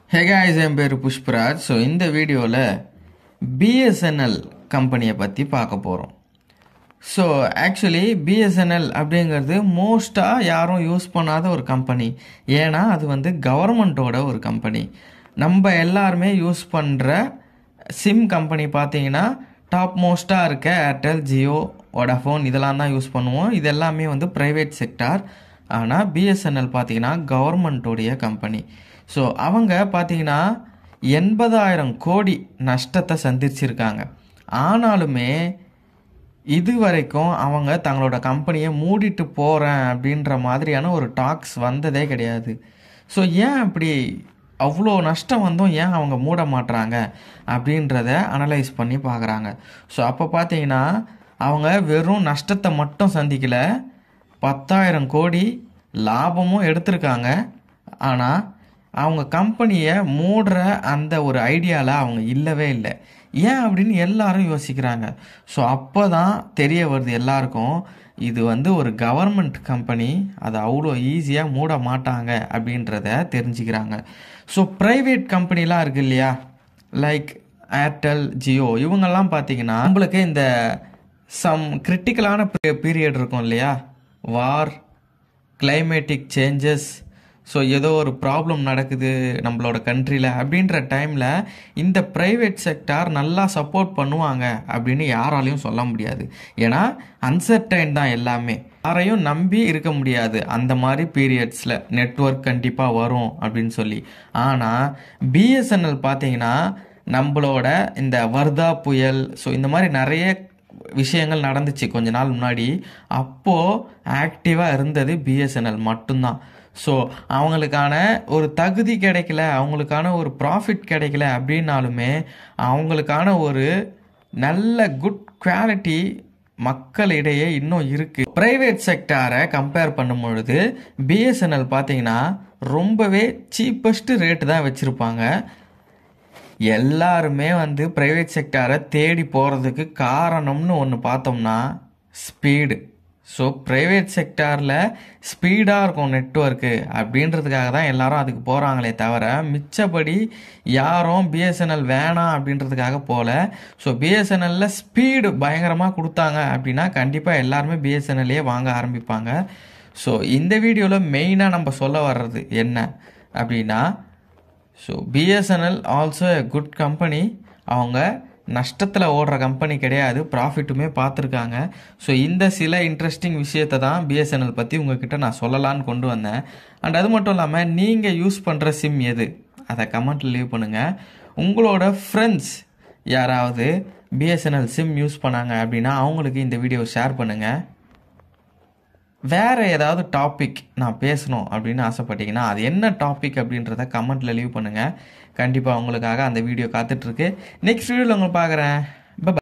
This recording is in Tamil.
ஹே guys என் பேர் புஷ்பராஜ் ஸோ இந்த வீடியோவில் பிஎஸ்என்எல் கம்பெனியை பற்றி பார்க்க போகிறோம் ஸோ ஆக்சுவலி பிஎஸ்என்எல் அப்படிங்கிறது மோஸ்ட்டாக யாரும் யூஸ் பண்ணாத ஒரு கம்பெனி ஏன்னா அது வந்து கவர்மெண்ட்டோட ஒரு கம்பெனி நம்ம எல்லாருமே யூஸ் பண்ணுற சிம் கம்பெனி பார்த்தீங்கன்னா டாப் மோஸ்ட்டாக இருக்க ஏர்டெல் ஜியோ வோடாஃபோன் இதெல்லாம் தான் யூஸ் பண்ணுவோம் இது எல்லாமே வந்து ப்ரைவேட் செக்டார் ஆனால் பிஎஸ்என்எல் பார்த்தீங்கன்னா கவர்மெண்ட்டோடைய கம்பெனி ஸோ அவங்க பார்த்தீங்கன்னா எண்பதாயிரம் கோடி நஷ்டத்தை சந்திச்சிருக்காங்க ஆனாலுமே இது வரைக்கும் அவங்க தங்களோட கம்பெனியை மூடிட்டு போகிறேன் அப்படின்ற மாதிரியான ஒரு டாக்ஸ் வந்ததே கிடையாது ஸோ ஏன் அப்படி அவ்வளோ நஷ்டம் வந்தும் ஏன் அவங்க மூட மாட்றாங்க அப்படின்றத அனலைஸ் பண்ணி பார்க்குறாங்க ஸோ அப்போ பார்த்தீங்கன்னா அவங்க வெறும் நஷ்டத்தை மட்டும் சந்திக்கலை பத்தாயிரம் கோடி லாபமும் எடுத்திருக்காங்க ஆனால் அவங்க கம்பெனியை மூடுற அந்த ஒரு ஐடியாவில் அவங்க இல்லவே இல்லை ஏன் அப்படின்னு எல்லாரும் யோசிக்கிறாங்க ஸோ அப்போ தான் தெரிய வருது எல்லாருக்கும் இது வந்து ஒரு கவர்மெண்ட் கம்பெனி அதை அவ்வளோ ஈஸியாக மூட மாட்டாங்க அப்படின்றத தெரிஞ்சுக்கிறாங்க ஸோ ப்ரைவேட் கம்பெனிலாம் இருக்கு இல்லையா லைக் ஏர்டெல் ஜியோ இவங்கெல்லாம் பார்த்தீங்கன்னா நம்மளுக்கு இந்த சம் கிரிட்டிக்கலான பீரியட் இருக்கும் இல்லையா வார் கிளைமேட்டிக் சேஞ்சஸ் ஸோ ஏதோ ஒரு ப்ராப்ளம் நடக்குது நம்மளோட கண்ட்ரியில் அப்படின்ற டைமில் இந்த ப்ரைவேட் செக்டார் நல்லா சப்போர்ட் பண்ணுவாங்க அப்படின்னு யாராலையும் சொல்ல முடியாது ஏன்னா அன்சர்டைன் தான் எல்லாமே யாரையும் நம்பி இருக்க முடியாது அந்த மாதிரி பீரியட்ஸில் நெட்ஒர்க் கண்டிப்பாக வரும் அப்படின்னு சொல்லி ஆனால் பிஎஸ்என்எல் பார்த்தீங்கன்னா நம்மளோட இந்த வர்தா புயல் ஸோ இந்த மாதிரி நிறைய விஷயங்கள் நடந்துச்சு கொஞ்ச நாள் முன்னாடி அப்போது ஆக்டிவாக இருந்தது பிஎஸ்என்எல் மட்டும்தான் ஸோ அவங்களுக்கான ஒரு தகுதி கிடைக்கல அவங்களுக்கான ஒரு ப்ராஃபிட் கிடைக்கல அப்படின்னாலுமே அவங்களுக்கான ஒரு நல்ல குட் குவாலிட்டி மக்களிடையே இன்னும் இருக்குது ப்ரைவேட் செக்டாரை கம்பேர் பண்ணும் பொழுது பிஎஸ்என்எல் பார்த்தீங்கன்னா ரொம்பவே சீப்பஸ்ட் ரேட்டு தான் வச்சுருப்பாங்க எல்லாருமே வந்து ப்ரைவேட் செக்டாரை தேடி போகிறதுக்கு காரணம்னு ஒன்று பார்த்தோம்னா ஸ்பீடு ஸோ ப்ரைவேட் செக்டாரில் ஸ்பீடாக இருக்கும் நெட்ஒர்க்கு அப்படின்றதுக்காக தான் எல்லாரும் அதுக்கு போகிறாங்களே தவிர மிச்சப்படி யாரும் பிஎஸ்என்எல் வேணாம் அப்படின்றதுக்காக போகல ஸோ பிஎஸ்என்எல்ல ஸ்பீடு பயங்கரமாக கொடுத்தாங்க அப்படின்னா கண்டிப்பாக எல்லாருமே பிஎஸ்என்எல்லையே வாங்க ஆரம்பிப்பாங்க ஸோ இந்த வீடியோவில் மெயினாக நம்ம சொல்ல வர்றது என்ன அப்படின்னா so BSNL also a good company அவங்க நஷ்டத்தில் ஓடுற கம்பெனி கிடையாது ப்ராஃபிட்டுமே பார்த்துருக்காங்க ஸோ இந்த சில இன்ட்ரெஸ்டிங் விஷயத்தை தான் பிஎஸ்என்எல் பற்றி உங்ககிட்ட நான் சொல்லலான்னு கொண்டு வந்தேன் அண்ட் அது மட்டும் இல்லாமல் நீங்கள் யூஸ் பண்ணுற சிம் எது அதை கமெண்ட்டில் லீவ் பண்ணுங்கள் உங்களோட ஃப்ரெண்ட்ஸ் யாராவது பிஎஸ்என்எல் சிம் யூஸ் பண்ணாங்க அப்படின்னா அவங்களுக்கு இந்த வீடியோ ஷேர் பண்ணுங்கள் வேறு ஏதாவது டாபிக் நான் பேசணும் அப்படின்னு ஆசைப்பட்டீங்கன்னா அது என்ன டாபிக் அப்படின்றத கமெண்ட்டில் லீவ் பண்ணுங்கள் கண்டிப்பாக உங்களுக்காக அந்த வீடியோ காத்துட்ருக்கு நெக்ஸ்ட் வீடியோவில் உங்களை பார்க்குறேன்